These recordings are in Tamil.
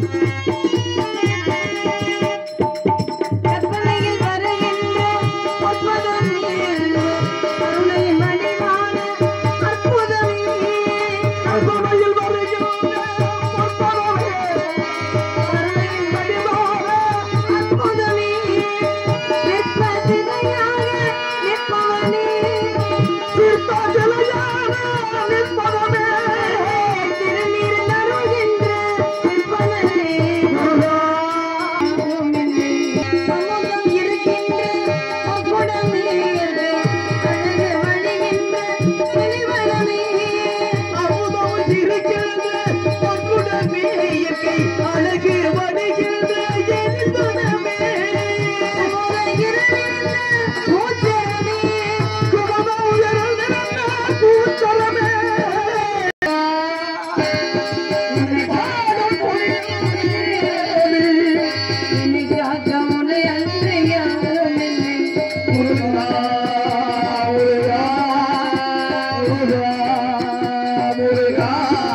கற்பனையில் வருகின்ற அற்புதம் நீ கருணை மணிவான அற்புதம் நீ கற்பனையில் வருகின்ற பொற்பதமே. கருணையின் மணிவான அற்புதம் நீ நிற்ப சிலையாக நிற்பவனே சிற்ப சிலையான நிற்பதமே. திருநீர் நறுகின்ற நிற்பவனே சமூகம் இருக்கின்ற அற்புதமே அழகு வழிகின்ற வெளிவரமே அமுதம் இருக்கிறது பொற்குடமே இயற்கை அழகு வடிகிறது எரிந்தனமே. குமரம் உயர்ந்திருந்த பூச்சரமே. பாடும் முருகா, முருகா, முருகா, முருகா.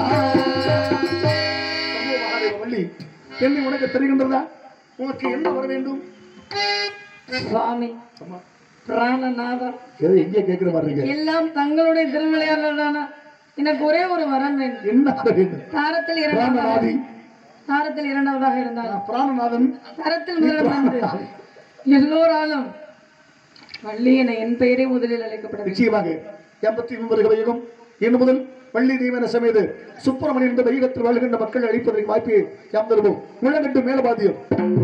சம்பு மகாதேவ வள்ளி, என்னை உனக்கு தெரிகின்றதா உனக்கு என்ன வர வேண்டும் சுவாமி அம்மா, பிராணநாதர் எது எங்கே கேட்கிற மாதிரி எல்லாம் தங்களுடைய திருவிளையாடலான எனக்கு ஒரே ஒரு வரம் வேண்டும் என்ன வர வேண்டும் தாரத்தில் இரண்டாவதாக பிராணநாதி தாரத்தில் இரண்டாவதாக இருந்தால் நான் பிராணநாதன் தரத்தில் முதலில் வந்து எல்லோராலும் வள்ளி என என் பெயரே முதலில் அழைக்கப்பட வேண்டும் நிச்சயமாக எண்பத்தி ஒன்பது கலையுகம் இன்று முதல் வள்ளி தெய்வன சமேது சுப்பிரமணியன் என்ற வைகத்தில் வாழ்கின்ற மக்கள் அழிப்பதற்கு வாய்ப்பு யாம் தருவோம் உள்ளகட்டு மேலபாதியம்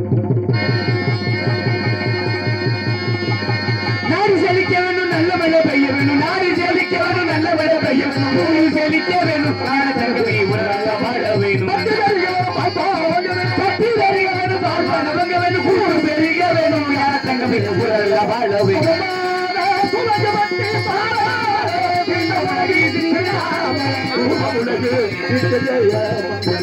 நாடு செழிக்க வேணும் நல்ல மழை பெய்ய வேணும் நாடு செழிக்க வேணும் நல்ல மழை பெய்ய வேணும் ஊரு செழிக்க வேணும் காண தகுதி உலக வாழ வேணும் பட்டி வரிக வேணும் பார்ப்பனவங்க வேணும் ஊரு பெருக வேணும் காண தங்கமே உலக வாழ வேணும் உலகு